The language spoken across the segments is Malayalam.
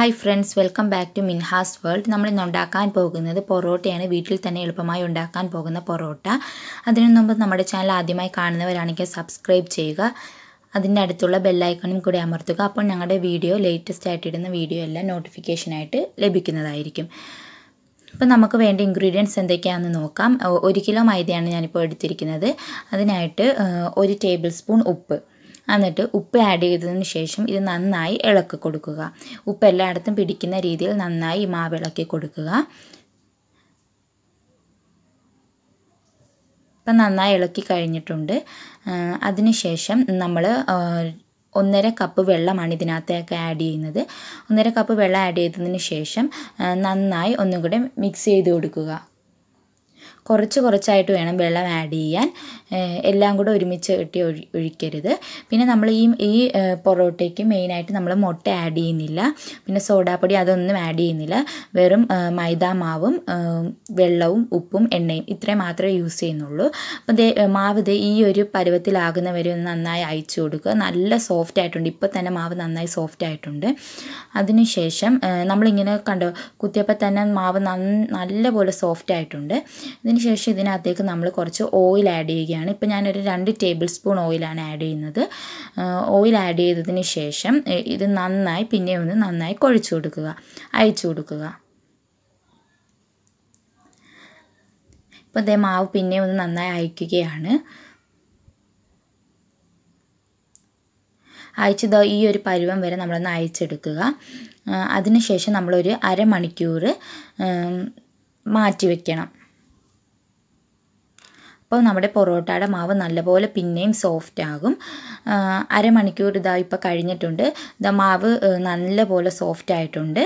hi friends welcome back to Minhas world നമ്മൾ ഇന്ന് ഉണ്ടാക്കാൻ പോകുന്നത് പൊറോട്ടയാണ് വീട്ടിൽ തന്നെ എളുപ്പമായി ഉണ്ടാക്കാൻ പോകുന്ന പൊറോട്ട അതിനു മുമ്പ് നമ്മുടെ ചാനൽ ആദ്യമായി കാണുന്നവരാണെങ്കിൽ സബ്സ്ക്രൈബ് ചെയ്യുക അതിൻ്റെ അടുത്തുള്ള ബെല്ലൈക്കണും കൂടി അമർത്തുക അപ്പോൾ ഞങ്ങളുടെ വീഡിയോ ലേറ്റസ്റ്റ് ആയിട്ട് ഇടുന്ന വീഡിയോ എല്ലാം നോട്ടിഫിക്കേഷനായിട്ട് ലഭിക്കുന്നതായിരിക്കും അപ്പോൾ നമുക്ക് വേണ്ട ഇൻഗ്രീഡിയൻസ് എന്തൊക്കെയാണെന്ന് നോക്കാം ഒ- ഒരു കിലോ മൈദയാണ് ഞാനിപ്പോൾ എടുത്തിരിക്കുന്നത് അതിനായിട്ട് ആ, ഒരു ടേബിൾ സ്പൂൺ ഉപ്പ് എന്നിട്ട് ഉപ്പ് ആഡ് ചെയ്തതിന് ശേഷം ഇത് നന്നായി ഇളക്കി കൊടുക്കുക ഉപ്പ് എല്ലായിടത്തും പിടിക്കുന്ന രീതിയിൽ നന്നായി ഈ മാവ് ഇളക്കി കൊടുക്കുക ഇപ്പം നന്നായി ഇളക്കി കഴിഞ്ഞിട്ടുണ്ട് അതിനുശേഷം നമ്മൾ ഒന്നര കപ്പ് വെള്ളമാണ് ഇതിനകത്തേക്ക് ആഡ് ചെയ്യുന്നത് ഒന്നര കപ്പ് വെള്ളം ആഡ് ചെയ്തതിന് ശേഷം ആ, നന്നായി ഒന്നും കൂടെ മിക്സ് ചെയ്ത് കൊടുക്കുക കുറച്ച് കുറച്ചായിട്ട് വേണം വെള്ളം ആഡ് ചെയ്യാൻ ഏഹ് എല്ലാം കൂടെ ഒരുമിച്ച് കെട്ടി ഒഴി ഒഴിക്കരുത് പിന്നെ നമ്മൾ ഈ ഈ ഏഹ് പൊറോട്ടയ്ക്ക് മെയിനായിട്ട് നമ്മൾ മുട്ട ആഡ് ചെയ്യുന്നില്ല പിന്നെ സോഡാപ്പൊടി അതൊന്നും ആഡ് ചെയ്യുന്നില്ല വെറും ഏഹ് മൈദാ മാവും ഏഹ് വെള്ളവും ഉപ്പും എണ്ണയും ഇത്രയും മാത്രമേ യൂസ് ചെയ്യുന്നുള്ളൂ അപ്പം ദേ ഏഹ് മാവ് ദേ ഈ ഒരു പരുവത്തിലാകുന്ന വരെ ഒന്ന് നന്നായി അയച്ചു കൊടുക്കുക നല്ല സോഫ്റ്റ് ആയിട്ടുണ്ട് ഇപ്പോൾ തന്നെ മാവ് നന്നായി സോഫ്റ്റ് ആയിട്ടുണ്ട് അതിനുശേഷം ഏഹ് നമ്മളിങ്ങനെ കണ്ടോ കുത്തിയപ്പോൾ തന്നെ മാവ് നന്ന നല്ലപോലെ സോഫ്റ്റ് ആയിട്ടുണ്ട് ഇതിനുശേഷം ഇതിനകത്തേക്ക് നമ്മൾ കുറച്ച് ഓയിൽ ആഡ് ചെയ്യുകയാണ് ഇപ്പം ഞാനൊരു രണ്ട് ടേബിൾ സ്പൂൺ ഓയിലാണ് ആഡ് ചെയ്യുന്നത് ഓയിൽ ആഡ് ചെയ്തതിന് ശേഷം ഏഹ് ഇത് നന്നായി പിന്നെ ഒന്ന് നന്നായി കുഴച്ച് കൊടുക്കുക അയച്ചു കൊടുക്കുക ഇപ്പോൾ ഇതേ മാവ് പിന്നെ ഒന്ന് നന്നായി അയക്കുകയാണ് അയച്ചത് ഈ ഒരു പരുവം വരെ നമ്മളൊന്ന് അയച്ചെടുക്കുക ആ, അതിനുശേഷം നമ്മളൊരു അരമണിക്കൂർ ഉം, മാറ്റി വെക്കണം അപ്പോൾ നമ്മുടെ പൊറോട്ടയുടെ മാവ് നല്ലപോലെ പിന്നെയും സോഫ്റ്റ് ആകും ആ, അരമണിക്കൂർ ഇതാ ഇപ്പോൾ കഴിഞ്ഞിട്ടുണ്ട് ഇതാ മാവ് ഏ, നല്ലപോലെ സോഫ്റ്റ് ആയിട്ടുണ്ട്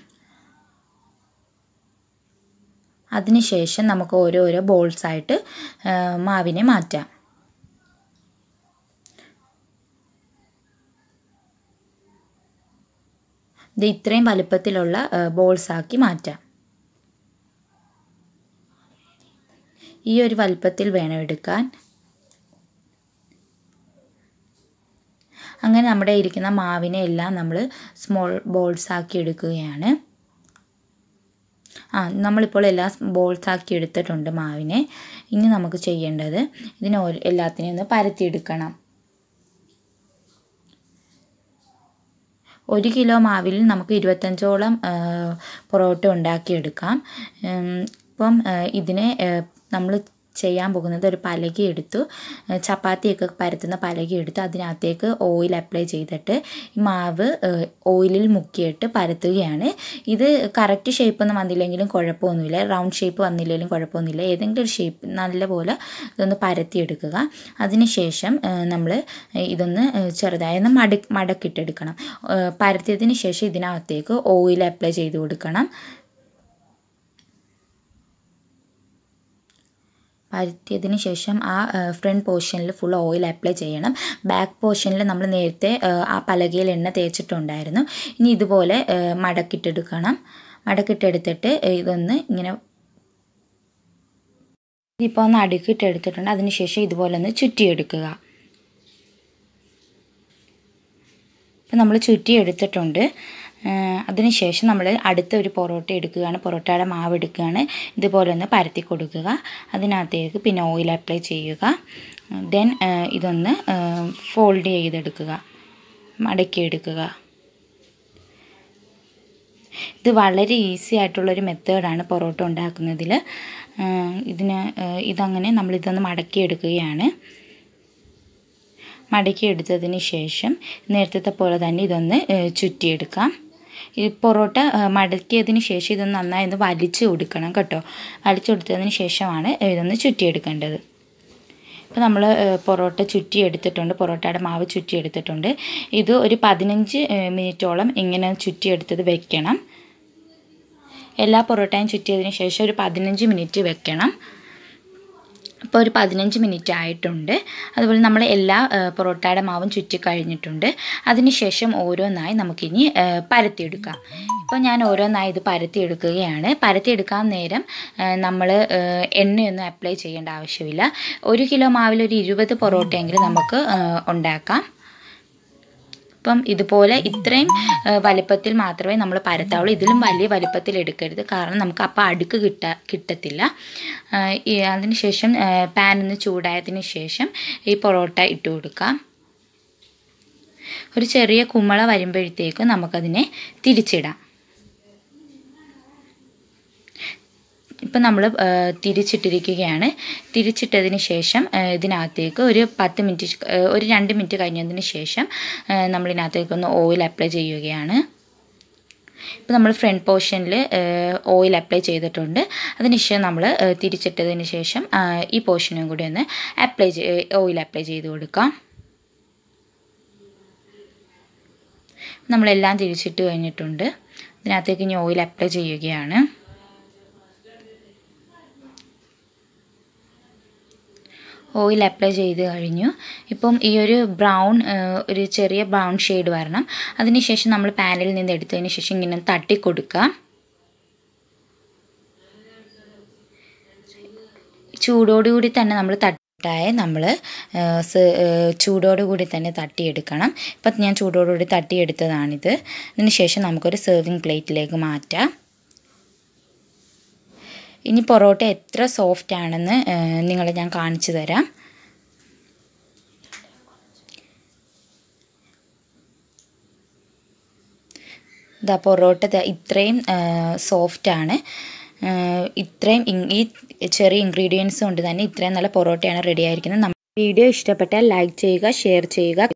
അതിനുശേഷം നമുക്ക് ഓരോരോ ബോൾസായിട്ട് മാവിനെ മാറ്റാം ഇത് ഇത്രയും വലുപ്പത്തിലുള്ള ബോൾസ് ആക്കി മാറ്റാം ഈ ഒരു വലുപ്പത്തിൽ വേണം എടുക്കാൻ അങ്ങനെ നമ്മുടെ ഇരിക്കുന്ന മാവിനെ എല്ലാം നമ്മൾ സ്മോൾ ബോൾസ് ആക്കി എടുക്കുകയാണ് ആ നമ്മളിപ്പോൾ എല്ലാം ബോൾസ് ആക്കി എടുത്തിട്ടുണ്ട് മാവിനെ ഇനി നമുക്ക് ചെയ്യേണ്ടത് ഇതിനെ ഓരോ എല്ലാത്തിനെയും ഒന്ന് പരത്തിയെടുക്കണം ഒരു കിലോ മാവിൽ നമുക്ക് ഇരുപത്തഞ്ചോളം ആ, പൊറോട്ട ഉണ്ടാക്കിയെടുക്കാം ഉം, ഇപ്പം ആ, ഇതിനെ നമ്മൾ ചെയ്യാൻ പോകുന്നത് ഒരു പലക എടുത്തു ആ, ചപ്പാത്തിയൊക്കെ പരത്തുന്ന പലക എടുത്ത് അതിനകത്തേക്ക് ഓയിൽ അപ്ലൈ ചെയ്തിട്ട് ഈ മാവ് ആ, ഓയിലിൽ മുക്കിയിട്ട് പരത്തുകയാണ് ഇത് കറക്റ്റ് ഷേപ്പൊന്നും വന്നില്ലെങ്കിലും കുഴപ്പമൊന്നുമില്ല റൗണ്ട് ഷേപ്പ് വന്നില്ലെങ്കിലും കുഴപ്പമൊന്നുമില്ല ഏതെങ്കിലും ഒരു ഷേപ്പ് നല്ലപോലെ ഇതൊന്ന് പരത്തിയെടുക്കുക അതിനുശേഷം നമ്മൾ ഇതൊന്ന് ചെറുതായി ഒന്ന് മട മടക്കിട്ടെടുക്കണം ഏഹ് പരത്തിയതിന് ശേഷം ഇതിനകത്തേക്ക് ഓയിൽ അപ്ലൈ ചെയ്ത് കൊടുക്കണം പരത്തിയതിന് ശേഷം ആ ഫ്രണ്ട് പോർഷനിൽ ഫുൾ ഓയിൽ അപ്ലൈ ചെയ്യണം ബാക്ക് പോർഷനിൽ നമ്മൾ നേരത്തെ ഏഹ് ആ പലകയിൽ എണ്ണ തേച്ചിട്ടുണ്ടായിരുന്നു ഇനി ഇതുപോലെ ഏഹ് മടക്കിട്ടെടുക്കണം മടക്കിട്ടെടുത്തിട്ട് ഇതൊന്ന് ഇങ്ങനെ ഇതിപ്പോൾ ഒന്ന് അടുക്കിട്ടെടുത്തിട്ടുണ്ട് അതിനുശേഷം ഇതുപോലെ ഒന്ന് ചുറ്റിയെടുക്കുക ഇപ്പം നമ്മൾ ചുറ്റിയെടുത്തിട്ടുണ്ട് അതിനുശേഷം നമ്മൾ അടുത്ത ഒരു പൊറോട്ട എടുക്കുകയാണ് പൊറോട്ടയുടെ മാവ് എടുക്കുകയാണ് ഇതുപോലെ ഒന്ന് പരത്തി കൊടുക്കുക അതിനകത്തേക്ക് പിന്നെ ഓയിൽ അപ്ലൈ ചെയ്യുക ദെൻ ഇതൊന്ന് ഫോൾഡ് ചെയ്തെടുക്കുക മടക്കിയെടുക്കുക ഇത് വളരെ ഈസി ആയിട്ടുള്ളൊരു മെത്തേഡാണ് പൊറോട്ട ഉണ്ടാക്കുന്നതിൽ ഇതിന് ഇതങ്ങനെ നമ്മളിതൊന്ന് മടക്കിയെടുക്കുകയാണ് മടക്കിയെടുത്തതിന് ശേഷം നേരത്തെ പോലെ തന്നെ ഇതൊന്ന് ഏഹ്, ചുറ്റിയെടുക്കാം ഈ പൊറോട്ട ഏഹ്, മടക്കിയതിന് ശേഷം ഇതൊന്ന് നന്നായി ഒന്ന് വലിച്ചു കൊടുക്കണം കേട്ടോ വലിച്ചു കൊടുത്തതിന് ശേഷമാണ് ഇതൊന്ന് ചുറ്റിയെടുക്കേണ്ടത് ഇപ്പോൾ നമ്മൾ പൊറോട്ട ചുറ്റി എടുത്തിട്ടുണ്ട് പൊറോട്ടയുടെ മാവ് ചുറ്റി എടുത്തിട്ടുണ്ട് ഇത് ഒരു പതിനഞ്ച് ഏഹ്, മിനിറ്റോളം ഇങ്ങനെ ചുറ്റിയെടുത്തത് വെക്കണം എല്ലാ പൊറോട്ടയും ചുറ്റിയതിന് ശേഷം ഒരു പതിനഞ്ച് മിനിറ്റ് വെക്കണം ഇപ്പോൾ ഒരു പതിനഞ്ച് മിനിറ്റ് ആയിട്ടുണ്ട് അതുപോലെ നമ്മൾ എല്ലാ ആ, പൊറോട്ടയുടെ മാവും ചുറ്റി കഴിഞ്ഞിട്ടുണ്ട് അതിനുശേഷം ഓരോന്നായി നമുക്കിനി ആ, പരത്തിയെടുക്കാം ഇപ്പോൾ ഞാൻ ഓരോന്നായി ഇത് പരത്തിയെടുക്കുകയാണ് പരത്തിയെടുക്കാൻ നേരം നമ്മൾ എണ്ണയൊന്നും അപ്ലൈ ചെയ്യേണ്ട ആവശ്യമില്ല ഒരു കിലോ മാവിൽ ഒരു ഇരുപത് പൊറോട്ടയെങ്കിലും നമുക്ക് ആ, ഉണ്ടാക്കാം അപ്പം ഇതുപോലെ ഇത്രയും ആ, വലിപ്പത്തിൽ മാത്രമേ നമ്മൾ പരത്താവുള്ളൂ ഇതിലും വലിയ വലിപ്പത്തിൽ എടുക്കരുത് കാരണം നമുക്ക് അപ്പം അടുക്ക് കിട്ട കിട്ടത്തില്ല ആ, ഈ അതിന് ശേഷം പാൻ ഒന്ന് ചൂടായതിന് ശേഷം ഈ പൊറോട്ട ഇട്ട് കൊടുക്കാം ഒരു ചെറിയ കുമ്മള വരുമ്പോഴത്തേക്കും നമുക്കതിനെ തിരിച്ചിടാം ഇപ്പം നമ്മൾ തിരിച്ചിട്ടിരിക്കുകയാണ് തിരിച്ചിട്ടതിന് ശേഷം ആ, ഇതിനകത്തേക്ക് ഒരു പത്ത് മിനിറ്റ് ശ്- ആ, ഒരു രണ്ട് മിനിറ്റ് കഴിഞ്ഞതിന് ശേഷം ആ, നമ്മളിതിനകത്തേക്ക് ഒന്ന് ഓയിൽ അപ്ലൈ ചെയ്യുകയാണ് ഇപ്പോൾ നമ്മൾ ഫ്രണ്ട് പോർഷനിൽ ഓയിൽ അപ്ലൈ ചെയ്തിട്ടുണ്ട് അതിനുശേഷം നമ്മൾ തിരിച്ചിട്ടതിന് ശേഷം ആ, ഈ പോർഷനും കൂടി ഒന്ന് അപ്ലൈ ഓയിൽ അപ്ലൈ ചെയ്ത് കൊടുക്കാം നമ്മളെല്ലാം തിരിച്ചിട്ട് കഴിഞ്ഞിട്ടുണ്ട് ഇതിനകത്തേക്ക് ഇനി ഓയിൽ അപ്ലൈ ചെയ്യുകയാണ് ഓയിൽ അപ്ലൈ ചെയ്ത് കഴിഞ്ഞു ഇപ്പം ഈ ഒരു ബ്രൗൺ ഒരു ചെറിയ ബ്രൗൺ ഷെയ്ഡ് വരണം അതിനുശേഷം നമ്മൾ പാനിൽ നിന്ന് എടുത്തതിന് ശേഷം ഇങ്ങനെ തട്ടി കൊടുക്കുക ചൂടോടുകൂടി തന്നെ നമ്മൾ തട്ടായ നമ്മൾ ചൂടോടുകൂടി തന്നെ തട്ടിയെടുക്കണം ഇപ്പം ഞാൻ ചൂടോടുകൂടി തട്ടിയെടുത്തതാണിത് അതിന് ശേഷം നമുക്കൊരു സെർവിങ് പ്ലേറ്റിലേക്ക് മാറ്റാം ഇനി പൊറോട്ട എത്ര സോഫ്റ്റ് ആണെന്ന് നിങ്ങളെ ഞാൻ കാണിച്ചു തരാം ഇതാ പൊറോട്ട ദാ ഇത്രയും സോഫ്റ്റാണ് ഇത്രയും ഇൻ- ഈ ചെറിയ ഇൻഗ്രീഡിയൻസ് കൊണ്ട് തന്നെ ഇത്രയും നല്ല പൊറോട്ടയാണ് റെഡി ആയിരിക്കുന്നത് നമ്മ- വീഡിയോ ഇഷ്ടപ്പെട്ടാൽ ലൈക്ക് ചെയ്യുക ഷെയർ ചെയ്യുക